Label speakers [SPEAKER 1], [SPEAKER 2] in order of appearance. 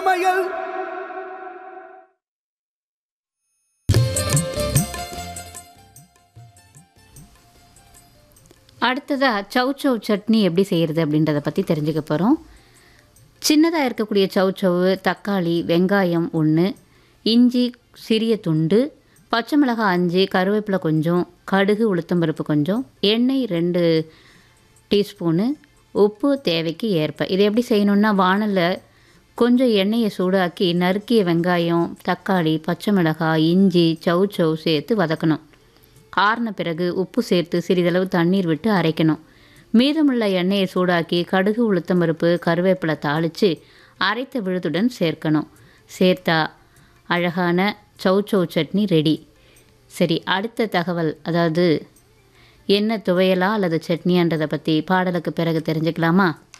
[SPEAKER 1] சமையல்
[SPEAKER 2] அடுத்ததாக சவ் சவ் சட்னி எப்படி செய்கிறது அப்படின்றத பற்றி தெரிஞ்சுக்க போகிறோம் சின்னதாக இருக்கக்கூடிய சவ் சவ்வு தக்காளி வெங்காயம் ஒன்று இஞ்சி சிறிய துண்டு பச்சை மிளகாய் அஞ்சு கருவேப்பிலை கொஞ்சம் கடுகு உளுத்தம்பருப்பு கொஞ்சம் எண்ணெய் ரெண்டு டீஸ்பூனு உப்பு தேவைக்கு ஏற்ப இதை எப்படி செய்யணுன்னா வானலில் கொஞ்சம் எண்ணெயை சூடாக்கி நறுக்கிய வெங்காயம் தக்காளி பச்சை மிளகாய் இஞ்சி சவ் சவ் சேர்த்து வதக்கணும் ஆறின பிறகு உப்பு சேர்த்து சிறிதளவு தண்ணீர் விட்டு அரைக்கணும் மீதமுள்ள எண்ணெயை சூடாக்கி கடுகு உளுத்தம்பருப்பு கருவேப்பிலை தாளித்து அரைத்த விழுதுடன் சேர்க்கணும் சேர்த்தா அழகான சவ் சவ் சட்னி ரெடி சரி அடுத்த தகவல் அதாவது என்ன துவையலா அல்லது சட்னியான்றதை பற்றி பாடலுக்கு பிறகு தெரிஞ்சுக்கலாமா